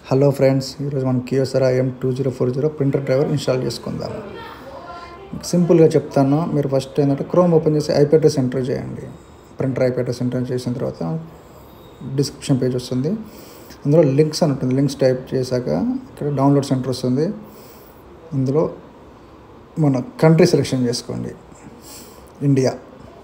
hello friends ఈరోజు మనం Kyocera M two zero four zero printer driver install చేసుకుందాము సింపుల్గా చెప్తాను మీరు ఫస్ట్ ఏంటంటే క్రోమ్ ఓపెన్ చేసి ఐపీ అడ్రస్ ఎంటర్ చేయండి ప్రింటర్ ఐపీ అడ్రస్ ఎంటర్ చేసిన తర్వాత డిస్క్రిప్షన్ పేజ్ వస్తుంది అందులో లింక్స్ అని ఉంటుంది లింక్స్ టైప్ చేశాక ఇక్కడ డౌన్లోడ్ సెంటర్ వస్తుంది ఇందులో మన కంట్రీ సెలెక్షన్ చేసుకోండి ఇండియా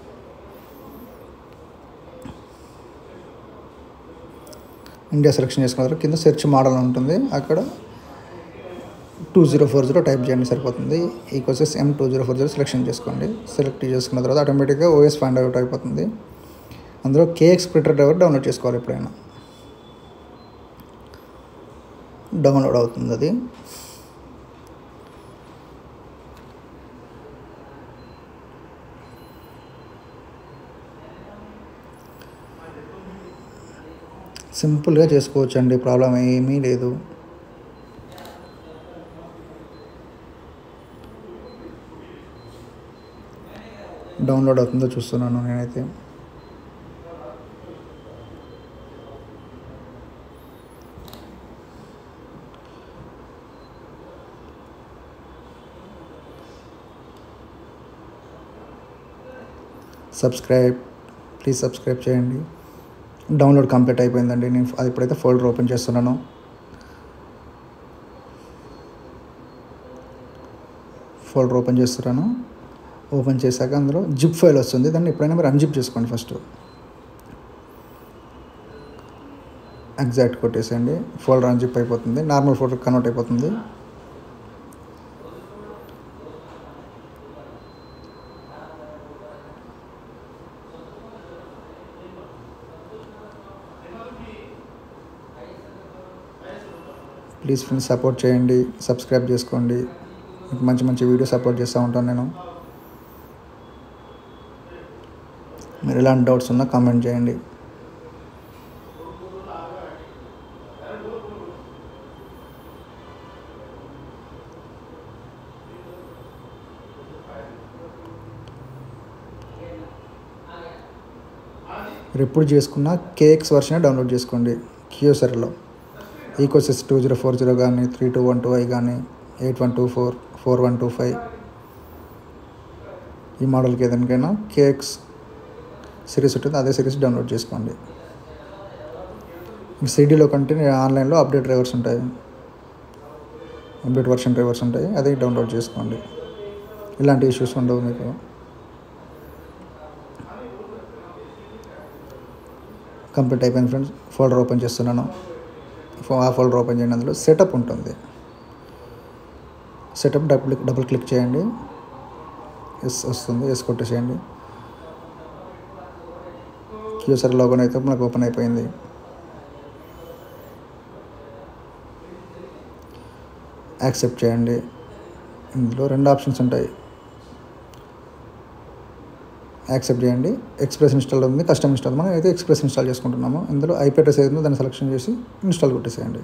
ఇండియా సెలెక్షన్ చేసుకున్న తర్వాత కింద సెర్చ్ మోడల్ ఉంటుంది అక్కడ two zero four zero type చేయండి సరిపోతుంది ECOSYS M two zero four zero selection చేసుకోండి సెలెక్ట్ చేసుకున్న తర్వాత ఆటోమేటిక్గా ఓఎస్ ఫైండ్ అవుట్ అయిపోతుంది అందులో కేఎక్స్ ప్రింటర్ డ్రైవర్ డౌన్లోడ్ చేసుకోవాలి ఎప్పుడైనా డౌన్లోడ్ అవుతుంది అది సింపుల్గా చేసుకోవచ్చండి ప్రాబ్లం ఏమీ లేదు డౌన్లోడ్ అవుతుందో చూస్తున్నాను నేనైతే సబ్స్క్రైబ్ ప్లీజ్ సబ్స్క్రైబ్ చేయండి డౌన్లోడ్ కంప్లీట్ అయిపోయిందండి నేను అది ఇప్పుడైతే ఫోల్డర్ ఓపెన్ చేస్తున్నాను ఫోల్డర్ ఓపెన్ చేస్తున్నాను ఓపెన్ చేశాక అందులో జిప్ ఫైల్ వస్తుంది దాన్ని ఎప్పుడైనా మీరు అన్జిప్ చేసుకోండి ఫస్ట్ ఎగ్జాక్ట్ కొట్టేసేయండి ఫోల్డర్ అన్జిప్ అయిపోతుంది నార్మల్ ఫోల్డర్ కన్వర్ట్ అయిపోతుంది ప్లీజ్ ఫ్రెండ్స్ సపోర్ట్ చేయండి సబ్స్క్రైబ్ చేసుకోండి మీకు మంచి మంచి వీడియో సపోర్ట్ చేస్తూ ఉంటాను నేను మీరు ఎలాంటి డౌట్స్ ఉన్నా కామెంట్ చేయండి మీరు ఎప్పుడు చేసుకున్నా కేఎక్స్ వర్షన్ డౌన్లోడ్ చేసుకోండి కియోసర్లో ECOSYS two zero four zero కానీ three two one two I కానీ eight one two four four one two five ఈ మోడల్కి ఏదానికైనా కేక్స్ సిరీస్ ఉంటుంది అదే సిరీస్ డౌన్లోడ్ చేసుకోండి సిడీలో కంటే ఆన్లైన్లో అప్డేట్ డ్రైవర్స్ ఉంటాయి అప్డేట్ వర్షన్ డ్రైవర్స్ ఉంటాయి అదే డౌన్లోడ్ చేసుకోండి ఇలాంటి ఇష్యూస్ ఉండవు మీకు కంప్లీట్ అయిపోయింది ఫ్రెండ్స్ ఫోల్డర్ ఓపెన్ చేస్తున్నాను ఆ ఫోల్డర్ ఓపెన్ చేయండి అందులో సెటప్ ఉంటుంది సెటప్ డబుల్ డబుల్ క్లిక్ చేయండి ఎస్ వస్తుంది ఎస్ కొట్టేసేయండి క్యూసర్ లోగోన్ అయితే మనకు ఓపెన్ అయిపోయింది యాక్సెప్ట్ చేయండి ఇందులో రెండు ఆప్షన్స్ ఉంటాయి యాక్సెప్ట్ చేయండి ఎక్స్ప్రెస్ ఇన్స్టాల్ ఉంది కస్టమ్ ఇన్స్టాల్ మనం అయితే ఎక్స్ప్రెస్ ఇన్స్టాల్ చేసుకుంటున్నాము ఇందులో ఐపీ అడ్రస్ ఏదో దాన్ని సెలెక్షన్ చేసి ఇన్స్టాల్ కొట్టేసేయండి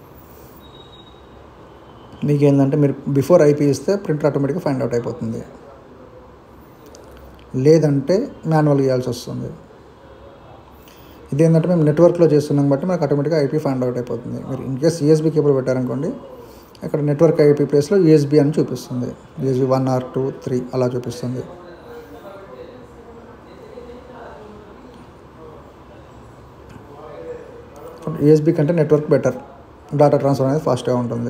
మీకు ఏంటంటే మీరు బిఫోర్ ఐపీ ఇస్తే ప్రింటర్ ఆటోమేటిక్గా ఫైండ్ అవుట్ అయిపోతుంది లేదంటే మాన్యువల్ ఇవ్వాల్సి వస్తుంది ఇదేంటంటే మేము నెట్వర్క్లో చేస్తున్నాం బట్టి మనకు ఆటోమేటిక్గా ఐపీ ఫైండ్ అవుట్ అయిపోతుంది మీరు ఇన్ కేస్ యూఎస్బీ కేబుల్ పెట్టారనుకోండి అక్కడ నెట్వర్క్ ఐపీ ప్లేస్లో యూఎస్బీ అని చూపిస్తుంది USB one or two three అలా చూపిస్తుంది యూఎస్బీ కంటే నెట్వర్క్ బెటర్ డేటా ట్రాన్స్ఫర్ అనేది ఫాస్ట్గా ఉంటుంది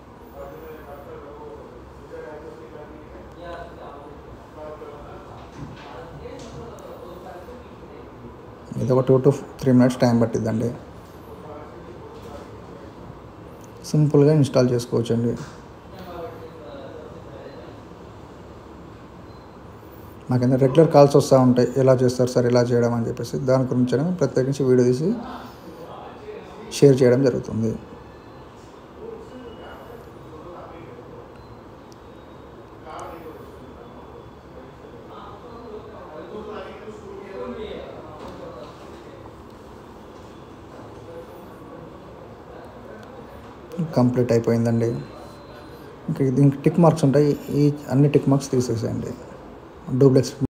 ఇది ఒక two to three minutes time పట్టిద్దండి సింపుల్గా ఇన్స్టాల్ చేసుకోవచ్చండి నాకైనా రెగ్యులర్ కాల్స్ వస్తూ ఉంటాయి ఎలా చేస్తారు సార్ ఇలా చేయడం అని చెప్పేసి దాని గురించి ప్రత్యేకించి వీడియో తీసి షేర్ చేయడం జరుగుతుంది కంప్లీట్ అయిపోయిందండి ఇంకా దీనికి టిక్ మార్క్స్ ఉంటాయి ఈ అన్ని టిక్ మార్క్స్ తీసేసేయండి డూప్లెక్స్